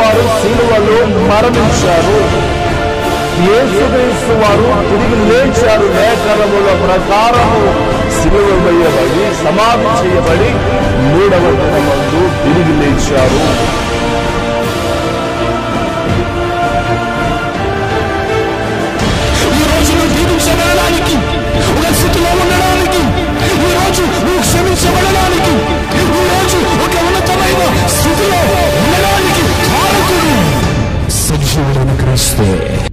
వారు సిలువలో మరణించారు యేసుక్రీస్తు వారు తిరిగి లేచారు లేఖనముల ప్రకారము సిలువ వేయబడి సమాధి చేయబడి మూడవ దినమందు తిరిగి లేచారు ఈ రోజు నువ్వు దీవించబడడానికి ఒక స్థితిలో ఉండడానికి ఈ రోజు నువ్వు క్షమించబడడానికి ఈ రోజు ఒక ఉన్నతమైన స్థితిలో ఉండడానికి కారకుడు సజీవుడైన క్రీస్తే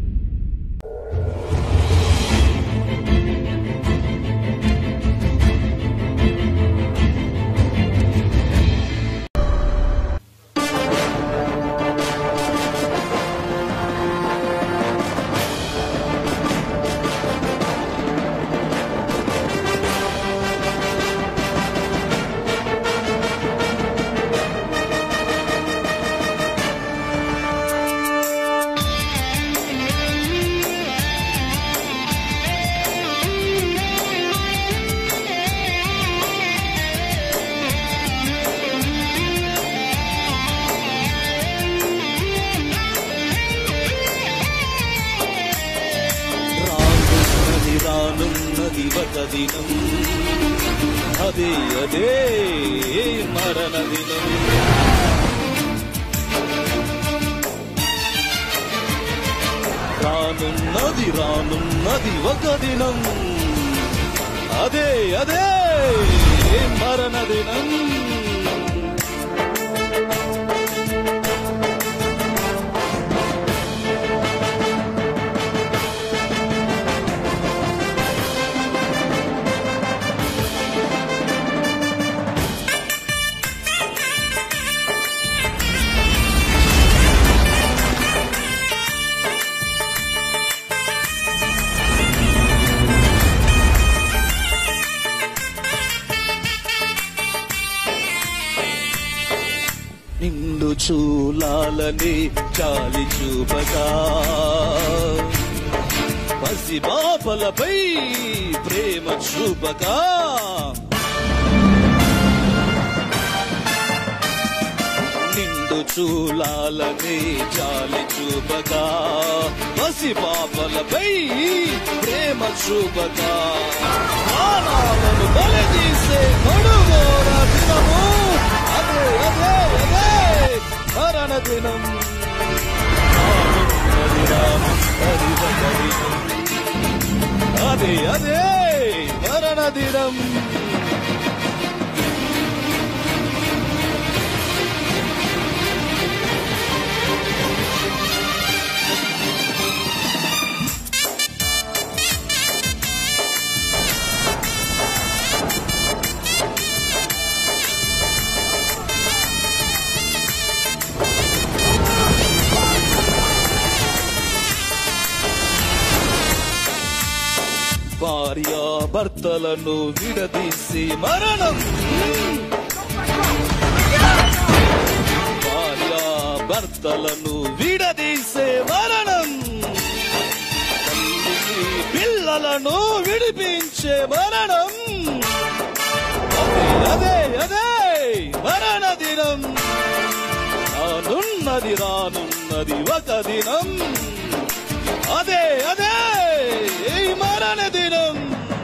రానున్నది రానున్నది ఒక దినం అదే అదే మరణ దినం రానున్నది రానున్నది ఒక దినం అదే అదే మరణ దినం నిండు చూలాలని చాలి చూపగా పసి బాపలపై ప్రేమ చూపగా నిండు చూలాలని చాలి చూపగా పసి పాపలపై ప్రేమ చూపగా ప్రాణాలను బలిదీసే కొడుగోర దినము అదే అదే అదే మరణ దినం రానున్నది రానున్నది ఒక దినం. అదే అదే మరణ దినం భార్య భర్తలను విడదీసి మరణం భార్య భర్తలను విడదీసే మరణం తల్లిని పిల్లలను విడిపించే మరణం అదే అదే అదే మరణ దినం రానున్నది రానున్నది ఒక దినం అదే అదే ఈ మరణ దినం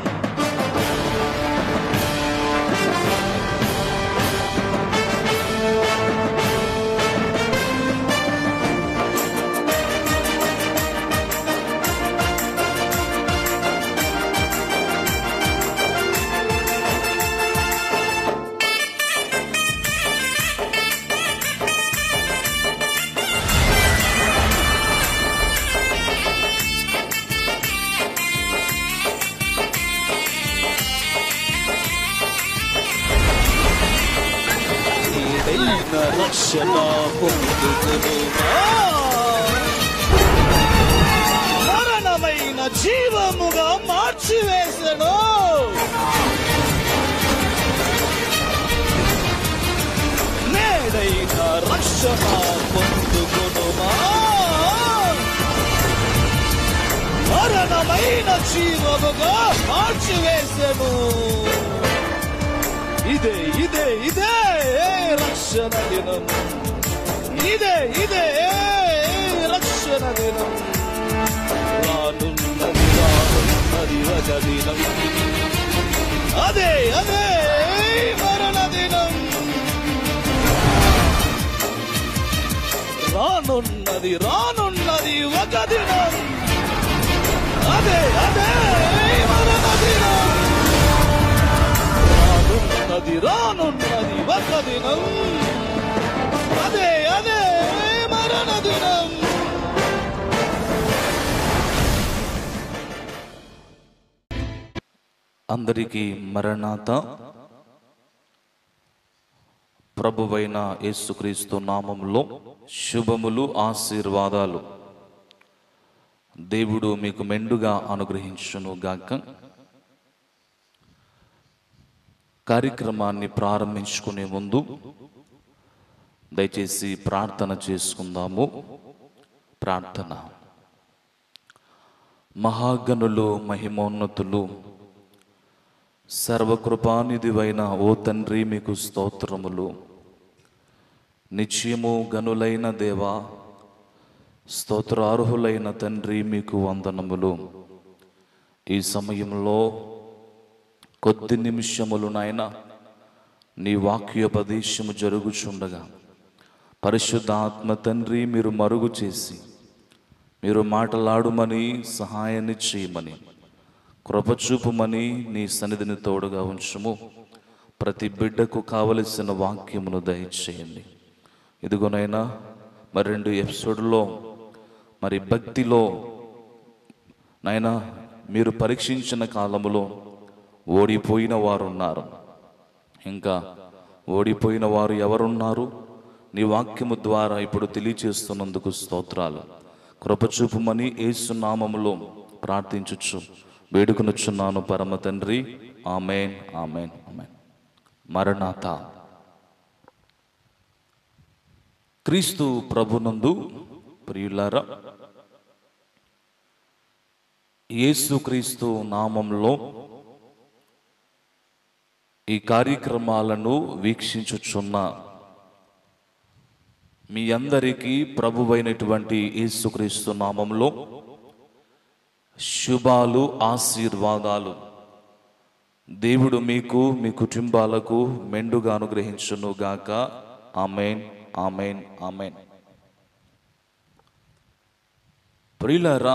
నీడైన రక్షణ పొందుకునుమా మరణమైన జీవముగా మార్చివేసెను నేడైన రక్షణ పొందుకునుమా మరణమైన జీవముగా మార్చివేసెను ఇదే ఇదే ఇదే రక్షణ దినం ఇదే ఇదే రక్షణ దినం రానున్నది రానున్నది ఒక దినం అదే అదే మరణ దినం రానున్నది రానున్నది ఒక దినం అదే అదే మరణ దినం రానున్నది రానున్నది ఒక దినం అదే అదే మరణ దినం అందరికీ మరణాత ప్రభువైన యేసుక్రీస్తు నామములో శుభములు ఆశీర్వాదాలు దేవుడు మీకు మెండుగా అనుగ్రహించును గాక కార్యక్రమాన్ని ప్రారంభించుకునే ముందు దయచేసి ప్రార్థన చేసుకుందాము ప్రార్థన మహాగణులు మహిమోన్నతులు సర్వకృపానిధివైన ఓ తండ్రి మీకు స్తోత్రములు నిత్యము గనులైన దేవా స్తోత్రార్హులైన తండ్రి మీకు వందనములు ఈ సమయంలో కొద్ది నిమిషములు నాయన నీ వాక్యోపదేశము జరుగుచుండగా పరిశుద్ధాత్మ తండ్రి మీరు మరుగు చేసి మీరు మాటలాడుమని సహాయాన్ని చేయమని కృపచూపుమని నీ సన్నిధిని తోడుగా ఉంచుము ప్రతి బిడ్డకు కావలసిన వాక్యమును దయచేయండి ఇదిగోనైనా మరి రెండు ఎపిసోడ్లో మరి భక్తిలో నాయనా మీరు పరీక్షించిన కాలములో ఓడిపోయిన వారు ఉన్నారు ఇంకా ఓడిపోయిన వారు ఎవరున్నారు నీ వాక్యము ద్వారా ఇప్పుడు తెలియచేస్తున్నందుకు స్తోత్రాలు కృపచూపుమని యేసు నామములో ప్రార్థించుచు వేడుకొనుచున్నాను పరమ తండ్రి ఆమెన్ ఆమెన్ ఆమెన్ మరణాత క్రీస్తు ప్రభునందు ప్రియులారా యేసు క్రీస్తు నామంలో ఈ కార్యక్రమాలను వీక్షించుచున్న మీ అందరికీ ప్రభువైనటువంటి యేసుక్రీస్తు నామంలో శుభాలు ఆశీర్వాదాలు దేవుడు మీకు మీ కుటుంబాలకు మెండుగా అనుగ్రహించును గాక ఆమెన్ ఆమెన్ ఆమెన్ ప్రియులారా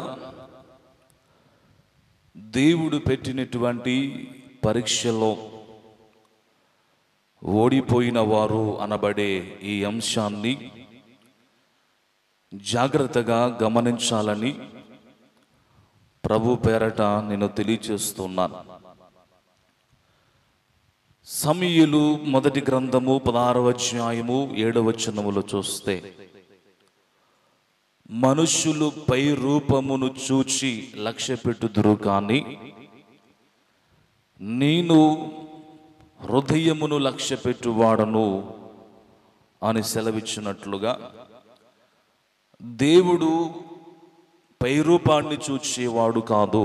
దేవుడు పెట్టినటువంటి పరీక్షలో ఓడిపోయిన వారు అనబడే ఈ అంశాన్ని జాగ్రత్తగా గమనించాలని ప్రభు పేరట నేను తెలియచేస్తున్నాను సమీయులు మొదటి గ్రంథము పదహారవ అధ్యాయము ఏడవ వచనములో చూస్తే మనుష్యులు పై రూపమును చూచి లక్ష్య పెట్టుదురు కానీ నేను హృదయమును లక్ష్య పెట్టువాడను అని సెలవిచ్చినట్లుగా దేవుడు పైరూపాన్ని చూచేవాడు కాదు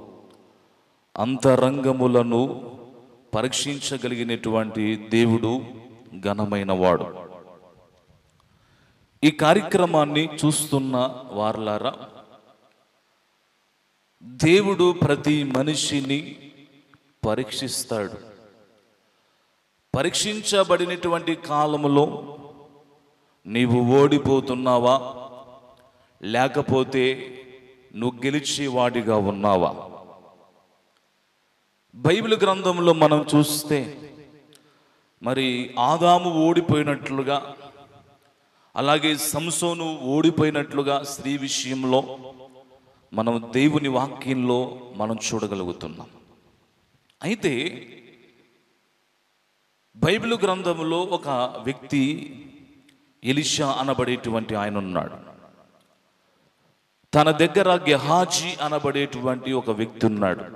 అంతరంగములను పరీక్షించగలిగినటువంటి దేవుడు ఘనమైన వాడు ఈ కార్యక్రమాన్ని చూస్తున్న వార్లారా దేవుడు ప్రతి మనిషిని పరీక్షిస్తాడు పరీక్షించబడినటువంటి కాలములో నీవు ఓడిపోతున్నావా లేకపోతే నువ్వు గెలిచేవాడిగా ఉన్నావా బైబిల్ గ్రంథంలో మనం చూస్తే మరి ఆదాము ఓడిపోయినట్లుగా అలాగే సంసోను ఓడిపోయినట్లుగా స్త్రీ విషయంలో మనం దేవుని వాక్యంలో మనం చూడగలుగుతున్నాం అయితే బైబిల్ గ్రంథంలో ఒక వ్యక్తి ఎలిషా అనబడేటువంటి ఆయన ఉన్నాడు తన దగ్గర గెహాజీ అనబడేటువంటి ఒక వ్యక్తి ఉన్నాడు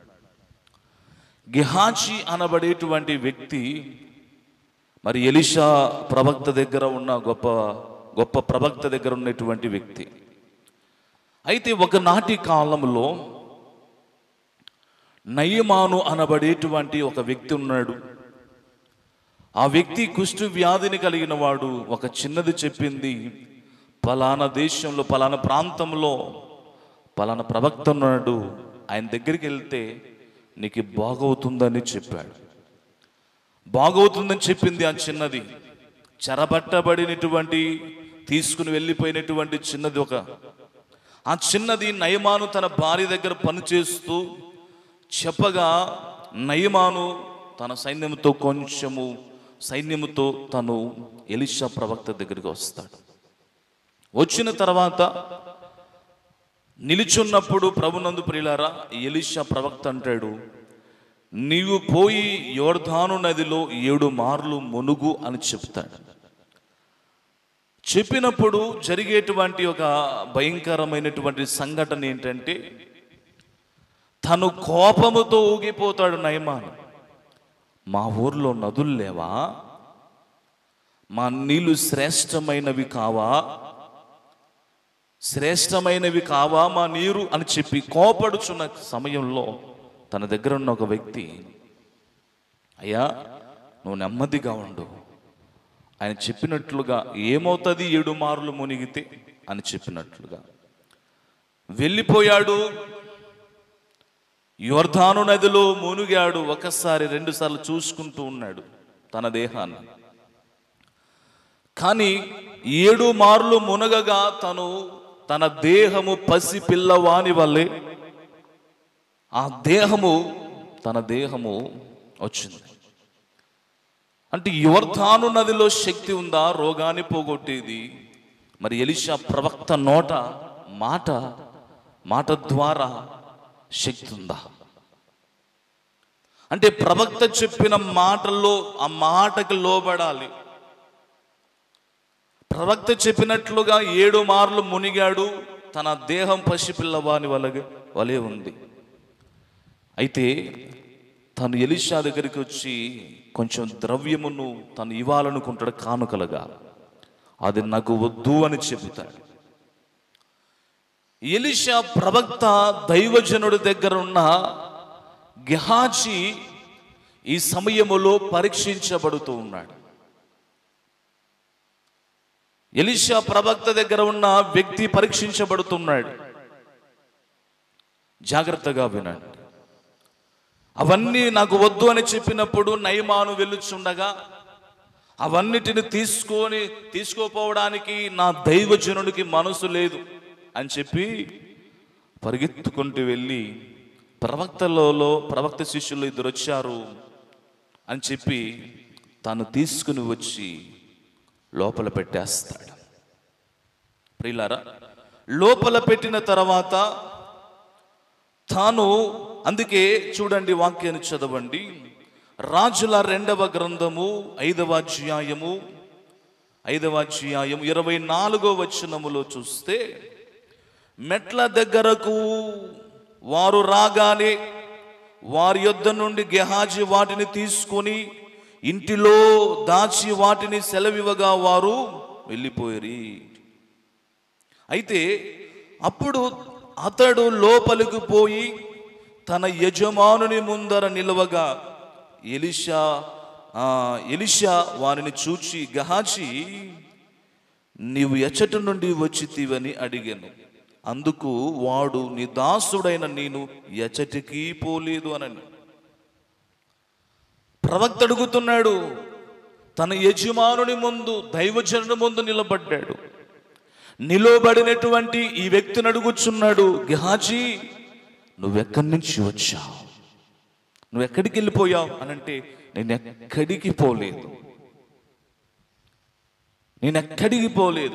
గెహాజీ అనబడేటువంటి వ్యక్తి మరి ఎలిషా ప్రవక్త దగ్గర ఉన్న గొప్ప గొప్ప ప్రవక్త దగ్గర ఉన్నటువంటి వ్యక్తి అయితే ఒకనాటి కాలంలో నయమాను అనబడేటువంటి ఒక వ్యక్తి ఉన్నాడు ఆ వ్యక్తి కుష్టు వ్యాధిని కలిగిన వాడు ఒక చిన్నది చెప్పింది పలానా దేశంలో పలానా ప్రాంతంలో పలానా ప్రవక్త ఉన్నాడు ఆయన దగ్గరికి వెళ్తే నీకు బాగవుతుందని చెప్పాడు బాగవుతుందని చెప్పింది ఆ చిన్నది చెరబట్టబడినటువంటి తీసుకుని వెళ్ళిపోయినటువంటి చిన్నది ఒక ఆ చిన్నది నయమాను తన భార్య దగ్గర పనిచేస్తూ చెప్పగా నయమాను తన సైన్యంతో కొంచెము సైన్యముతో తను ఎలిషా ప్రవక్త దగ్గరికి వస్తాడు వచ్చిన తర్వాత నిలుచున్నప్పుడు ప్రభునందు ప్రియులారా ఎలిషా ప్రవక్త అంటాడు నీవు పోయి యోర్ధాను నదిలో ఏడు మార్లు మునుగు అని చెప్తాడు చెప్పినప్పుడు జరిగేటువంటి ఒక భయంకరమైనటువంటి సంఘటన ఏంటంటే తను కోపముతో ఊగిపోతాడు నయమాను మా ఊర్లో నదులు లేవా మా నీళ్లు శ్రేష్టమైనవి కావా శ్రేష్టమైనవి కావా మా నీరు అని చెప్పి కోపడుచున్న సమయంలో తన దగ్గర ఉన్న ఒక వ్యక్తి అయ్యా నువ్వు నెమ్మదిగా ఉండు ఆయన చెప్పినట్లుగా ఏమవుతుంది ఏడు మార్లు మునిగితే అని చెప్పినట్లుగా వెళ్ళిపోయాడు యోర్ధాను నదిలో మునిగాడు ఒకసారి రెండుసార్లు చూసుకుంటూ ఉన్నాడు తన దేహాన్ని కానీ ఏడు మార్లు మునగగా తను తన దేహము పసి పిల్లవాని వల్లే ఆ దేహము తన దేహము వచ్చింది అంటే యువర్ధాను నదిలో శక్తి ఉందా రోగాన్ని పోగొట్టేది మరి ఎలిషా ప్రవక్త నోట మాట మాట ద్వారా శక్తి ఉందా అంటే ప్రవక్త చెప్పిన మాటల్లో ఆ మాటకి లోబడాలి ప్రవక్త చెప్పినట్లుగా ఏడు మార్లు మునిగాడు తన దేహం పసిపిల్లవాని వలగే వలే ఉంది అయితే తను ఎలిషా దగ్గరికి వచ్చి కొంచెం ద్రవ్యమును తను ఇవ్వాలనుకుంటాడు కానుకలుగా అది నాకు వద్దు అని చెబుతాడు ఎలిషా ప్రవక్త దైవజనుడి దగ్గర ఉన్న గెహాజీ ఈ సమయములో పరీక్షించబడుతూ ఉన్నాడు ఎలిషా ప్రవక్త దగ్గర ఉన్న వ్యక్తి పరీక్షించబడుతున్నాడు జాగ్రత్తగా వినండి అవన్నీ నాకు వద్దు అని చెప్పినప్పుడు నయమాను వెళ్ళుచుండగా అవన్నిటిని తీసుకొని తీసుకోపోవడానికి నా దైవజనుడికి మనసు లేదు అని చెప్పి పరిగెత్తుకుంటూ వెళ్ళి ప్రవక్తలలో ప్రవక్త శిష్యులు ఇద్దరు వచ్చారు అని చెప్పి తాను తీసుకుని వచ్చి లోపల పెట్టేస్తాడు ప్రియులారా లోపల పెట్టిన తర్వాత తాను అందుకే చూడండి వాక్యాన్ని చదవండి రాజుల రెండవ గ్రంథము ఐదవ అధ్యాయము ఐదవ అధ్యాయము ఇరవై నాలుగో వచనములో చూస్తే మెట్ల దగ్గరకు వారు రాగానే వారి యొద్ద నుండి గెహాజీ వాటిని తీసుకొని ఇంటిలో దాచి వాటిని సెలవివ్వగా వారు వెళ్ళిపోయారు అయితే అప్పుడు అతడు లోపలికి పోయి తన యజమానుని ముందర నిలవగా ఎలిషా ఆ, ఎలిషా వారిని చూచి గహాచి నీవు ఎచ్చటి నుండి వచ్చితివని అడిగాను అందుకు వాడు నీ దాసుడైన నేను ఎచ్చటికి పోలేదు అనని ప్రవక్త అడుగుతున్నాడు తన యజమానుని ముందు దైవజనుని ముందు నిలబడ్డాడు నిలబడినటువంటి ఈ వ్యక్తిని అడుగుచున్నాడు గహాజీ నువ్వెక్కడి నుంచి వచ్చావు నువ్వు ఎక్కడికి వెళ్ళిపోయావు అని అంటే నేను ఎక్కడికి పోలేదు నేను ఎక్కడికి పోలేదు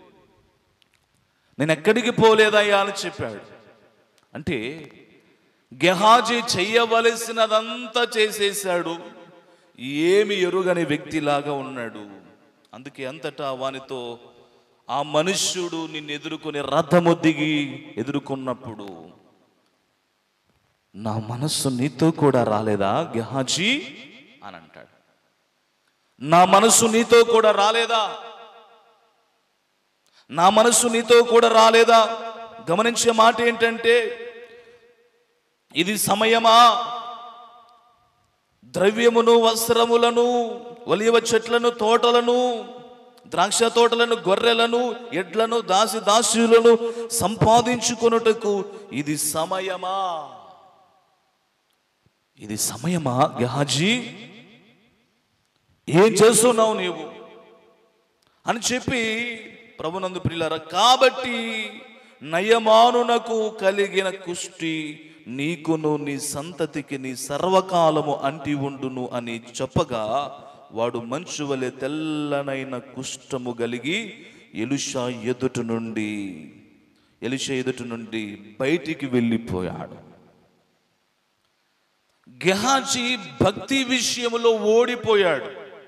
నేను ఎక్కడికి పోలేదయ్యా అని చెప్పాడు అంటే గెహాజీ చెయ్యవలసినదంతా చేసేసాడు ఏమి ఎరుగని వ్యక్తిలాగా ఉన్నాడు అందుకే అంతటా వానితో ఆ మనుష్యుడు నిన్ను ఎదుర్కొని రథము దిగి ఎదుర్కొన్నప్పుడు నా మనస్సు నీతో కూడా రాలేదా గెహాజీ అని అంటాడు నా మనస్సు నీతో కూడా రాలేదా నా మనస్సు నీతో కూడా రాలేదా గమనించే మాట ఏంటంటే ఇది సమయమా ద్రవ్యమును వస్త్రములను ఒలివ చెట్లను తోటలను ద్రాక్ష తోటలను గొర్రెలను ఎడ్లను దాసి దాసులను సంపాదించుకొనుటకు ఇది సమయమా ఇది సమయమా గహాజీ ఏం చేస్తున్నావు నీవు అని చెప్పి ప్రభునందు ప్రియులారా కాబట్టి నయమానునకు కలిగిన కుష్టి నీకును నీ సంతతికి నీ సర్వకాలము అంటి ఉండును అని చెప్పగా వాడు మంచు వలె తెల్లనైన కుష్టము కలిగి ఎలుషా ఎదుట నుండి ఎలుషా ఎదుట నుండి బయటికి వెళ్ళిపోయాడు గెహాజీ భక్తి విషయంలో ఓడిపోయాడు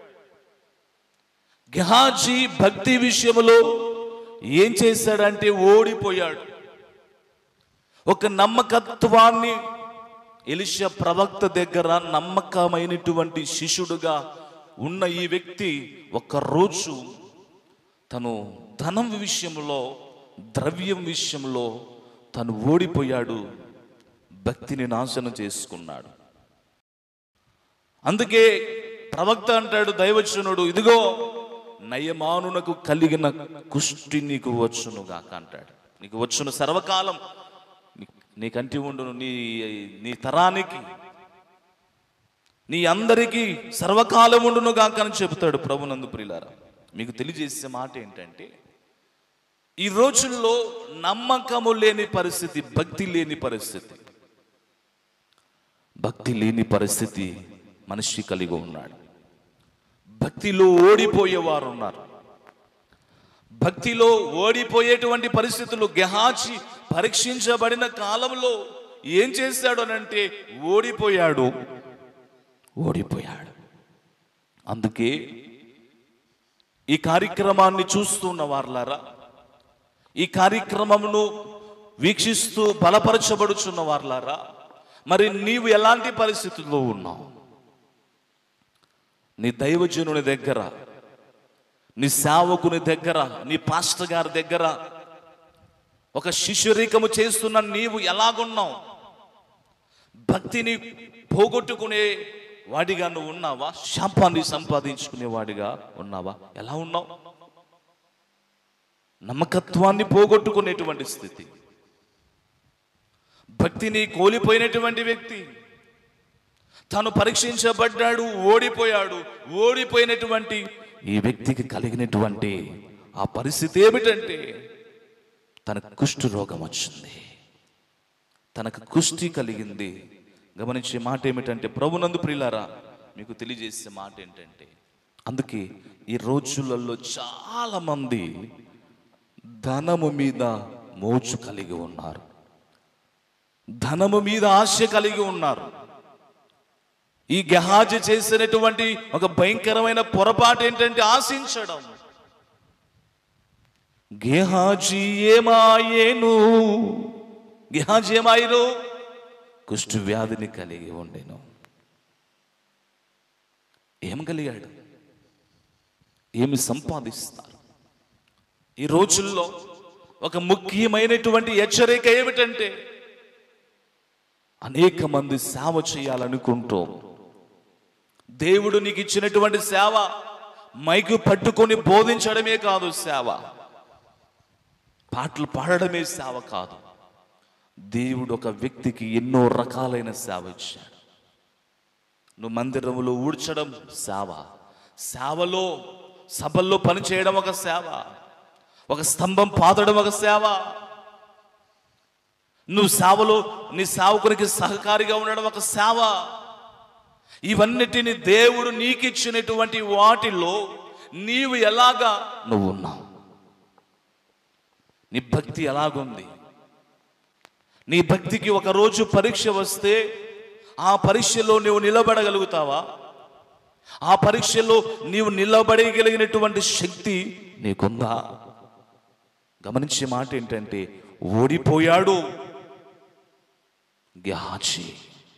గెహాజీ భక్తి విషయంలో ఏం చేశాడంటే ఓడిపోయాడు ఒక నమ్మకత్వాన్ని ఎలిషా ప్రవక్త దగ్గర నమ్మకమైనటువంటి శిష్యుడుగా ఉన్న ఈ వ్యక్తి ఒక రోజు తను ధనం విషయంలో ద్రవ్యం విషయంలో తను ఓడిపోయాడు భక్తిని నాశనం చేసుకున్నాడు అందుకే ప్రవక్త అంటాడు దైవచనుడు ఇదిగో నయమానునకు కలిగిన కుష్టి నీకు వచ్చును గాక అంటాడు నీకు వచ్చును సర్వకాలం నీ- నీకంటి ఉండును నీ నీ తరానికి నీ అందరికీ సర్వకాలం ఉండును గాక అని చెబుతాడు ప్రభునందు ప్రియులారా మీకు తెలియజేసే మాట ఏంటంటే ఈ రోజుల్లో నమ్మకము లేని పరిస్థితి భక్తి లేని పరిస్థితి భక్తి లేని పరిస్థితి మనిషి కలిగి ఉన్నాడు భక్తిలో ఓడిపోయేవారు ఉన్నారు భక్తిలో ఓడిపోయేటువంటి పరిస్థితులు గెహాచి పరీక్షించబడిన కాలంలో ఏం చేశాడు అనంటే ఓడిపోయాడు ఓడిపోయాడు అందుకే ఈ కార్యక్రమాన్ని చూస్తున్న వార్లారా ఈ కార్యక్రమమును వీక్షిస్తూ బలపరచబడుచున్న వార్లారా మరి నీవు ఎలాంటి పరిస్థితుల్లో ఉన్నావు నీ దైవజనుని దగ్గర నీ సేవకుని దగ్గర నీ పాస్టర్ గారి దగ్గర ఒక శిష్యరీకము చేస్తున్న నీవు ఎలాగున్నావు భక్తిని పోగొట్టుకునే వాడిగా నువ్వు ఉన్నావా శాపాన్ని సంపాదించుకునే వాడిగా ఉన్నావా ఎలా ఉన్నావు నమ్మకత్వాన్ని పోగొట్టుకునేటువంటి స్థితి భక్తిని కోల్పోయినటువంటి వ్యక్తి తను పరీక్షించబడ్డాడు ఓడిపోయాడు ఓడిపోయినటువంటి ఈ వ్యక్తికి కలిగినటువంటి ఆ పరిస్థితి ఏమిటంటే తనకు కుష్టు రోగం వచ్చింది తనకు కుష్టి కలిగింది గమనించే మాట ఏమిటంటే ప్రభునందు ప్రియులారా మీకు తెలియజేసే మాట ఏంటంటే అందుకే ఈ రోజులలో చాలా మంది ధనము మీద మోజు కలిగి ఉన్నారు ధనము మీద ఆశ కలిగి ఉన్నారు ఈ గెహాజీ చేసినటువంటి ఒక భయంకరమైన పొరపాటు ఏంటంటే ఆశించడం గెహాజీ ఏమాయేను గెహాజీ ఏమాయను కుష్టు వ్యాధిని కలిగి ఉండెను ఏం కలిగాడు ఏమి సంపాదిస్తారు ఈ రోజుల్లో ఒక ముఖ్యమైనటువంటి హెచ్చరిక ఏమిటంటే అనేక మంది సేవ చేయాలనుకుంటూ దేవుడు నీకు ఇచ్చినటువంటి సేవ మైకు పట్టుకొని బోధించడమే కాదు సేవ పాటలు పాడడమే సేవ కాదు దేవుడు ఒక వ్యక్తికి ఎన్నో రకాలైన సేవ ఇచ్చాడు నువ్వు మందిరంలో ఊడ్చడం సేవ సేవలో సభల్లో పనిచేయడం ఒక సేవ ఒక స్తంభం పాతడం ఒక సేవ నువ్వు సేవలో నీ సేవకునికి సహకారిగా ఉండడం ఒక సేవ ఇవన్నిటిని దేవుడు నీకిచ్చినటువంటి వాటిలో నీవు ఎలాగా నువ్వు ఉన్నావు నీ భక్తి ఎలాగుంది నీ భక్తికి ఒక రోజు పరీక్ష వస్తే ఆ పరీక్షలో నీవు నిలబడగలుగుతావా ఆ పరీక్షలో నీవు నిలబడగలిగినటువంటి శక్తి నీకుందా గమనించే మాట ఏంటంటే ఓడిపోయాడు గెహాజీ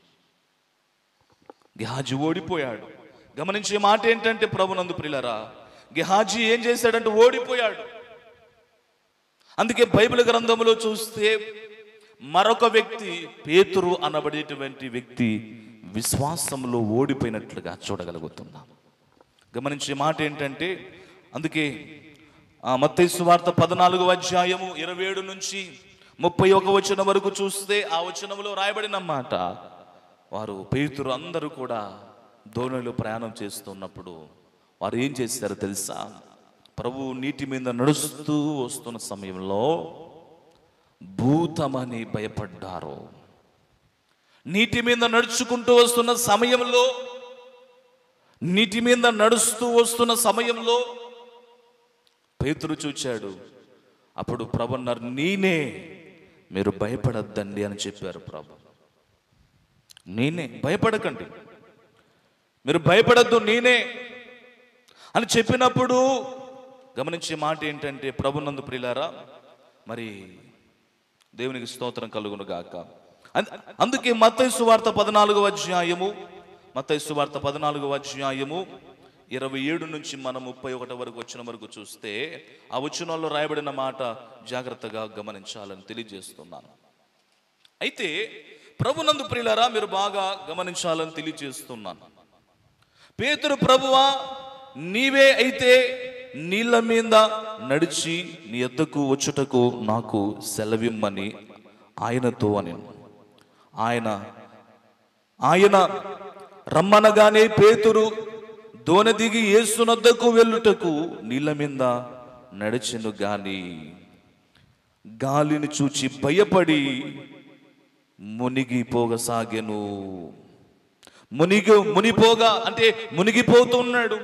గెహాజీ ఓడిపోయాడు గమనించే మాట ఏంటంటే ప్రభునందు ప్రిలరా గెహాజీ ఏం చేశాడంటే ఓడిపోయాడు అందుకే బైబిల్ గ్రంథంలో చూస్తే మరొక వ్యక్తి పేతురు అనబడేటువంటి వ్యక్తి విశ్వాసంలో ఓడిపోయినట్లుగా చూడగలుగుతున్నాం గమనించే మాట ఏంటంటే అందుకే ఆ మత్తయి వార్త పద్నాలుగు అధ్యాయము ఇరవై ఏడు నుంచి ముప్పై ఒక వచనం వరకు చూస్తే ఆ వచనంలో రాయబడిన మాట వారు పేతురు అందరూ కూడా దోణిలో ప్రయాణం చేస్తున్నప్పుడు వారు ఏం చేశారో తెలుసా ప్రభు నీటి మీద నడుస్తూ వస్తున్న సమయంలో భూతమని భయపడ్డారు నీటి మీద నడుచుకుంటూ వస్తున్న సమయంలో నీటి మీద నడుస్తూ వస్తున్న సమయంలో పేతురు చూచాడు అప్పుడు ప్రభు అన్నారు నేనే మీరు భయపడద్దండి అని చెప్పారు ప్రభు నేనే భయపడకండి మీరు భయపడద్దు నేనే అని చెప్పినప్పుడు గమనించే మాట ఏంటంటే ప్రభునందు ప్రియులారా మరి దేవునికి స్తోత్రం కలుగును గాక అన్- అందుకే మత్తయి సువార్త పద్నాలుగవ అధ్యాయము మత్తయి సువార్త పద్నాలుగవ అధ్యాయము ఇరవై ఏడు నుంచి మనం ముప్పై ఒకటి వరకు వచ్చిన వరకు చూస్తే ఆ వచనాల్లో రాయబడిన మాట జాగ్రత్తగా గమనించాలని తెలియజేస్తున్నాను అయితే ప్రభునందు ప్రియులారా మీరు బాగా గమనించాలని తెలియజేస్తున్నాను పేతురు ప్రభువా నీవే అయితే నీళ్ళ మీద నడిచి నీ ఎద్దకు వచ్చుటకు నాకు సెలవిమ్మని ఆయనతో అని ఆయన ఆయన రమ్మనగానే పేతురు దోన దిగి యేసునద్దకు వెళ్ళుటకు నీళ్ళ మీద నడిచెను గాని గాలిని చూచి భయపడి మునిగిపోగసాగెను మునిగి మునిపోగా అంటే మునిగిపోతున్నాడు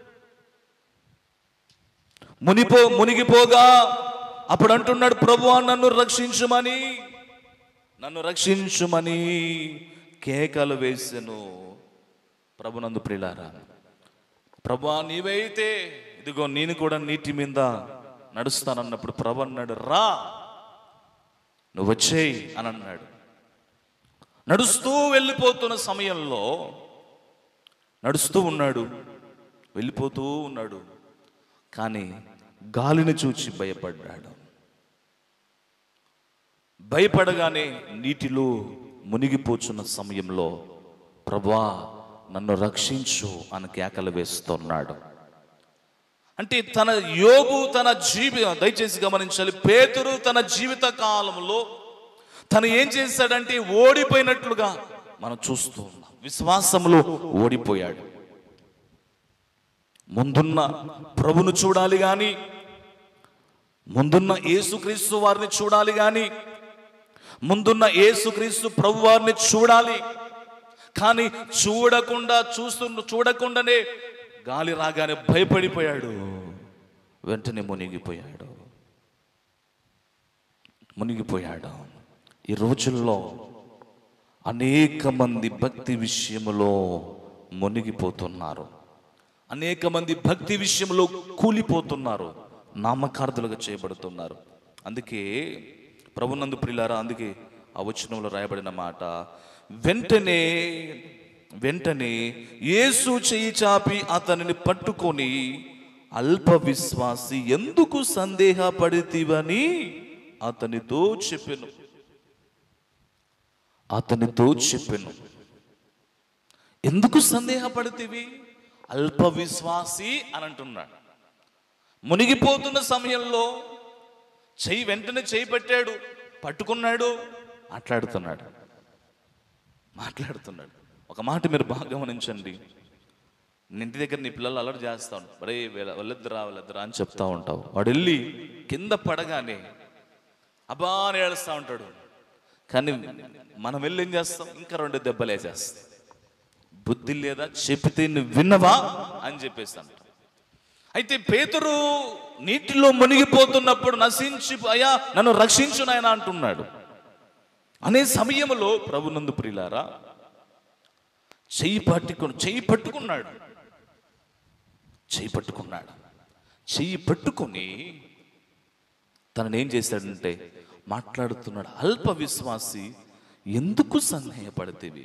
మునిపో మునిగిపోగా అప్పుడు అంటున్నాడు ప్రభువా నన్ను రక్షించుమని నన్ను రక్షించుమని కేకలు వేసెను ప్రభునందు ప్రిలారా ప్రభువా నీవైతే ఇదిగో నేను కూడా నీటి మీద నడుస్తానన్నప్పుడు ప్రభు అన్నాడు రా నువ్వు వచ్చేయి అని అన్నాడు నడుస్తూ వెళ్ళిపోతున్న సమయంలో నడుస్తూ ఉన్నాడు వెళ్ళిపోతూ ఉన్నాడు కానీ గాలిని చూచి భయపడ్డాడు భయపడగానే నీటిలో మునిగిపోచున్న సమయంలో ప్రభా నన్ను రక్షించు అని కేకలు వేస్తున్నాడు అంటే తన యోగు తన జీవి దయచేసి గమనించాలి పేతురు తన జీవిత కాలంలో తను ఏం చేశాడంటే ఓడిపోయినట్లుగా మనం చూస్తూ ఉన్నాం విశ్వాసంలో ఓడిపోయాడు ముందున్న ప్రభును చూడాలి గాని ముందున్న యేసుక్రీస్తు వారిని చూడాలి గాని ముందున్న యేసుక్రీస్తు ప్రభు వారిని చూడాలి కానీ చూడకుండా చూస్తు చూడకుండానే గాలి రాగానే భయపడిపోయాడు వెంటనే మునిగిపోయాడు మునిగిపోయాడు ఈ రోజుల్లో అనేక మంది భక్తి విషయంలో మునిగిపోతున్నారు అనేక మంది భక్తి విషయంలో కూలిపోతున్నారు నామకార్థులుగా చేయబడుతున్నారు అందుకే ప్రభునందు ప్రిలారా అందుకే ఆ వచనంలో రాయబడిన మాట వెంటనే వెంటనే యేసు చేయి చాపి అతనిని పట్టుకొని అల్ప విశ్వాసి ఎందుకు సందేహపడితివని అతనితో చెప్పెను అతనితో చెప్పెను ఎందుకు సందేహపడితివి అల్ప విశ్వాసి అని అంటున్నాడు మునిగిపోతున్న సమయంలో చెయ్యి వెంటనే చేయి పెట్టాడు పట్టుకున్నాడు మాట్లాడుతున్నాడు మాట్లాడుతున్నాడు ఒక మాట మీరు బాగా గమనించండి నీ ఇంటి దగ్గర నీ పిల్లలు అలర్ట్ చేస్తాను బరే వెళ్ళొద్దురా వెళ్ళొద్దురా అని చెప్తా ఉంటావు వాడు వెళ్ళి కింద పడగానే అబ్బా అని ఏడుస్తూ ఉంటాడు కానీ మనం వెళ్ళి ఏం చేస్తాం ఇంకా రెండు దెబ్బలు వేసేస్తాం బుద్ధి లేదా చెప్పితే నువ్వు విన్నవా అని చెప్పేస్తాను అయితే పేతురు నీటిలో మునిగిపోతున్నప్పుడు నశించి అయ్యా నన్ను రక్షించు నాయన అంటున్నాడు అనే సమయంలో ప్రభునందు ప్రిలారా చెయ్యి పట్టుకుని చెయ్యి పట్టుకున్నాడు చెయ్యి పట్టుకున్నాడు చెయ్యి పట్టుకొని తనని ఏం చేశాడంటే మాట్లాడుతున్నాడు అల్ప విశ్వాసి ఎందుకు సందేహపడితేవి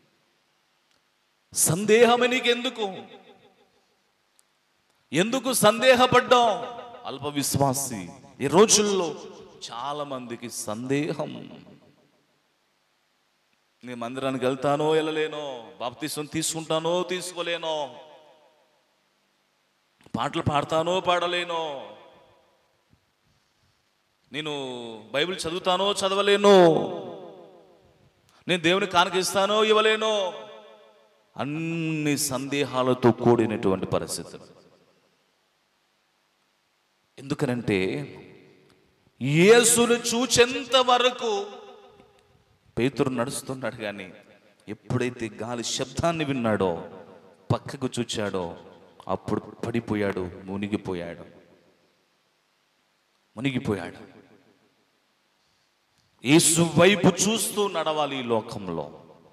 సందేహమే నీకెందుకు ఎందుకు సందేహపడ్డాం అల్ప విశ్వాసి ఈ రోజుల్లో చాలా మందికి సందేహం నేను మందిరానికి వెళ్తానో వెళ్ళలేనో బాప్తీసం తీసుకుంటానో తీసుకోలేనో పాటలు పాడతానో పాడలేనో నేను బైబిల్ చదువుతానో చదవలేనో నేను దేవుని కానకిస్తానో ఇవ్వలేనో అన్ని సందేహాలతో కూడినటువంటి పరిస్థితులు ఎందుకనంటే యేసును చూచెంత వరకు పేతురు నడుస్తున్నాడు కానీ ఎప్పుడైతే గాలి శబ్దాన్ని విన్నాడో పక్కకు చూచాడో అప్పుడు పడిపోయాడు మునిగిపోయాడు మునిగిపోయాడు యేసు వైపు చూస్తూ నడవాలి ఈ లోకంలో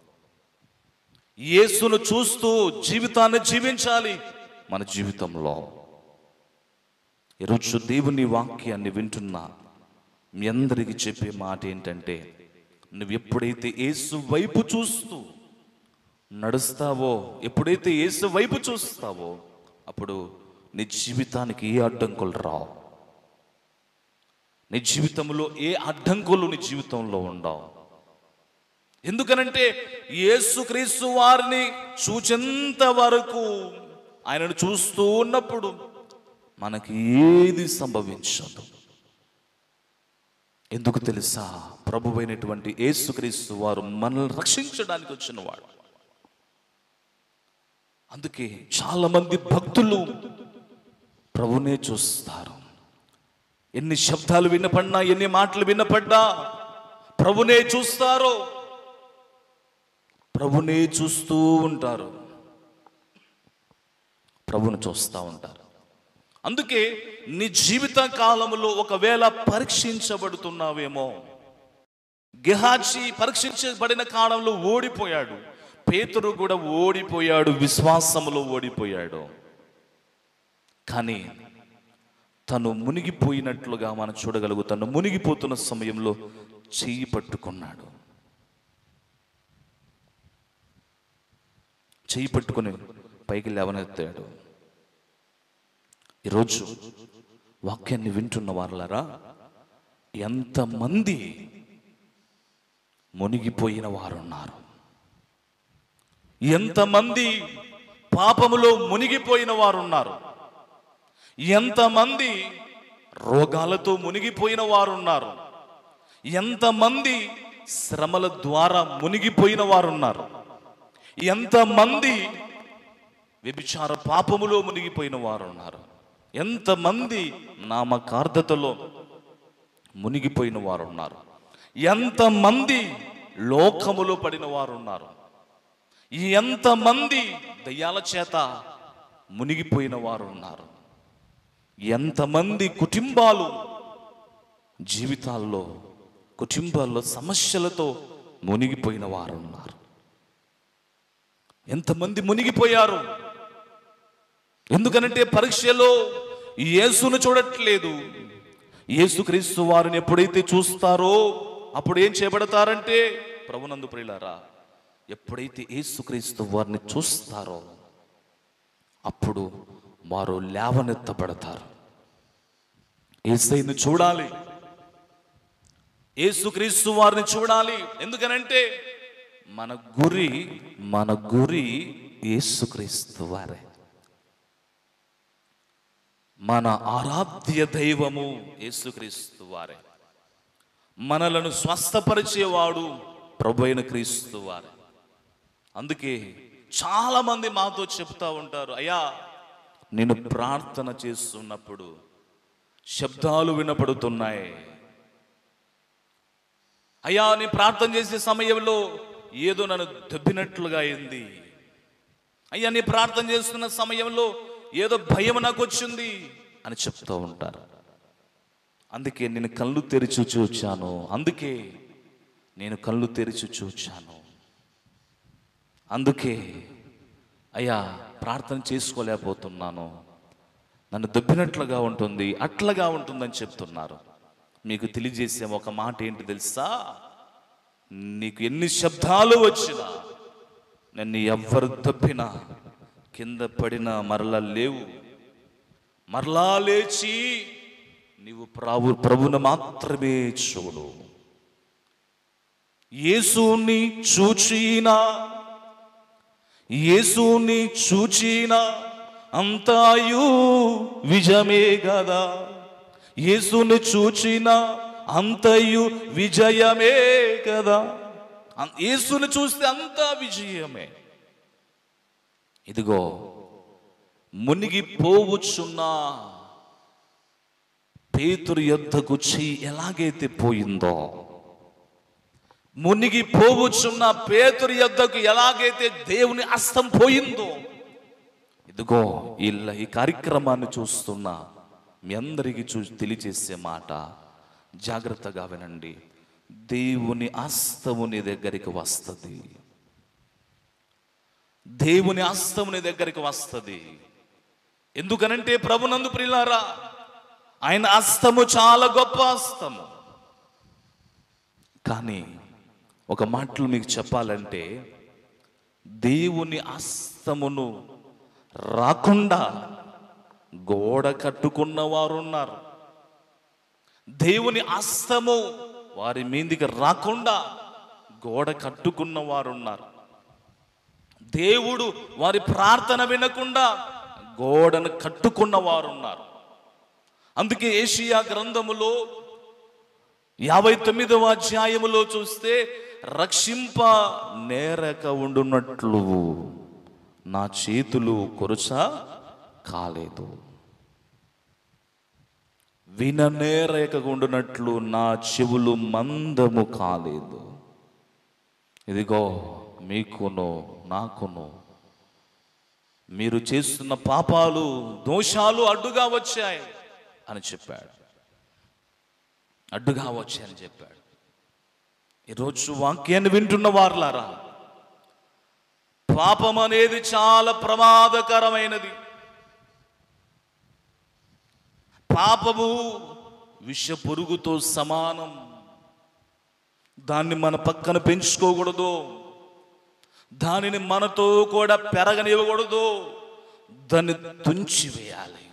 యేసును చూస్తూ జీవితాన్ని జీవించాలి మన జీవితంలో ఈరోజు దేవుని వాక్యాన్ని వింటున్నా మీ అందరికీ చెప్పే మాట ఏంటంటే నువ్వు ఎప్పుడైతే యేసు వైపు చూస్తూ నడుస్తావో ఎప్పుడైతే యేసు వైపు చూస్తావో అప్పుడు నీ జీవితానికి ఏ అడ్డంకులు రావు నీ జీవితంలో ఏ అడ్డంకులు నీ జీవితంలో ఉండవు ఎందుకనంటే యేసుక్రీస్తు వారిని చూచేంత వరకు ఆయనను చూస్తూ ఉన్నప్పుడు మనకి ఏది సంభవించదు ఎందుకు తెలుసా ప్రభువైనటువంటి యేసుక్రీస్తు వారు మనల్ని రక్షించడానికి వచ్చినవాడు అందుకే చాలా మంది భక్తులు ప్రభునే చూస్తారు ఎన్ని శబ్దాలు వినపడినా ఎన్ని మాటలు వినపడ్డా ప్రభునే చూస్తారు ప్రభునే చూస్తూ ఉంటారు ప్రభును చూస్తూ ఉంటారు అందుకే నీ జీవిత కాలంలో ఒకవేళ పరీక్షించబడుతున్నావేమో గెహాజీ పరీక్షించబడిన కాలంలో ఓడిపోయాడు పేతురు కూడా ఓడిపోయాడు విశ్వాసములో ఓడిపోయాడు కానీ తను మునిగిపోయినట్లుగా మనం చూడగలుగుతాను మునిగిపోతున్న సమయంలో చెయ్యి పట్టుకున్నాడు చెయ్యి పట్టుకుని పైకి లేవనెత్తాడు ఈరోజు వాక్యాన్ని వింటున్న వారులారా ఎంతమంది మునిగిపోయిన వారున్నారు ఎంతమంది పాపములో మునిగిపోయిన వారున్నారు ఎంతమంది రోగాలతో మునిగిపోయిన వారున్నారు ఎంతమంది శ్రమల ద్వారా మునిగిపోయిన వారున్నారు ఎంతమంది వ్యభిచార పాపములో మునిగిపోయిన వారు ఉన్నారు ఎంతమంది నామకార్థతలో మునిగిపోయిన వారు ఉన్నారు ఎంతమంది లోకములో పడిన వారు ఉన్నారు ఎంతమంది దయ్యాల చేత మునిగిపోయిన వారు ఉన్నారు ఎంతమంది కుటుంబాలు జీవితాల్లో కుటుంబాల్లో సమస్యలతో మునిగిపోయిన వారు ఉన్నారు ఎంతమంది మునిగిపోయారు ఎందుకనంటే పరీక్షలో యేసును చూడట్లేదు యేసుక్రీస్తు వారిని ఎప్పుడైతే చూస్తారో అప్పుడు ఏం చేయబడతారంటే ప్రభునందు ప్రియులారా ఎప్పుడైతే యేసుక్రీస్తు వారిని చూస్తారో అప్పుడు వారు లేవనెత్తబడతారు ఏసైని చూడాలి యేసుక్రీస్తు వారిని చూడాలి ఎందుకనంటే మన గురి మన గురి యేసుక్రీస్తు వారే మన ఆరాధ్య దైవము యేసుక్రీస్తు వారే మనలను స్వస్థపరిచేవాడు ప్రభు అయిన క్రీస్తు వారే అందుకే చాలా మంది మాతో చెప్తా ఉంటారు అయ్యా నేను ప్రార్థన చేస్తున్నప్పుడు శబ్దాలు వినపడుతున్నాయి అయ్యా నీ ప్రార్థన చేసే సమయంలో ఏదో నన్ను దెబ్బినట్లుగా అయింది అయ్యా నీ ప్రార్థన చేస్తున్న సమయంలో ఏదో భయం నాకు వచ్చింది అని చెప్తూ ఉంటారు అందుకే నేను కళ్ళు తెరిచి చూచాను అందుకే నేను కళ్ళు తెరిచి చూచాను అందుకే అయ్యా ప్రార్థన చేసుకోలేకపోతున్నాను నన్ను దొబ్బినట్లుగా ఉంటుంది అట్లగా ఉంటుందని చెప్తున్నారు మీకు తెలియజేసే ఒక మాట ఏంటి తెలుసా నీకు ఎన్ని శబ్దాలు వచ్చినా నన్ను ఎవ్వరు దొబ్బినా కింద పడిన మరలా లేవు మరలా లేచి నీవు ప్రభు ప్రభుని మాత్రమే చూడు యేసుని చూచినా యేసుని చూచినా అంతాయు విజయమే కదా యేసుని చూచిన అంతయు విజయమే కదా అం- యేసుని చూస్తే అంతా విజయమే ఇదిగో మునిగి పోవచ్చున్న పేతురు యొద్దకు చెయ్యి ఎలాగైతే పోయిందో మునిగి పోవచ్చున్న పేతురు యొద్దకు ఎలాగైతే దేవుని అస్తం పోయిందో ఇదిగో ఇలా ఈ కార్యక్రమాన్ని చూస్తున్నా మీ అందరికీ చూసి తెలియచేసే మాట జాగ్రత్తగా వినండి దేవుని అస్తము నీ దగ్గరికి వస్తుంది దేవుని అస్తము నీ దగ్గరికి వస్తుంది ఎందుకనంటే ప్రభునందు ప్రిలారా ఆయన అస్తము చాలా గొప్ప అస్తము కానీ ఒక మాటలు మీకు చెప్పాలంటే దేవుని అస్తమును రాకుండా గోడ కట్టుకున్న వారు ఉన్నారు దేవుని అస్తము వారి మీదికి రాకుండా గోడ కట్టుకున్న వారు ఉన్నారు దేవుడు వారి ప్రార్థన వినకుండా గోడను కట్టుకున్న వారు ఉన్నారు అందుకే ఏషియా గ్రంథములో యాభై తొమ్మిదవ అధ్యాయములో చూస్తే రక్షింప నేరక ఉండునట్లు నా చేతులు కొరుచ కాలేదు విననేరక ఉండునట్లు నా చెవులు మందము కాలేదు ఇదిగో మీకును నాకును మీరు చేస్తున్న పాపాలు దోషాలు అడ్డుగా వచ్చాయి అని చెప్పాడు అడ్డుగా వచ్చాయని చెప్పాడు ఈరోజు వాక్యాన్ని వింటున్న వారులారా పాపం అనేది చాలా ప్రమాదకరమైనది పాపము విష పురుగుతో సమానం దాన్ని మన పక్కన పెంచుకోకూడదు దానిని మనతో కూడా పెరగనివ్వకూడదు దాన్ని తుంచివేయాలి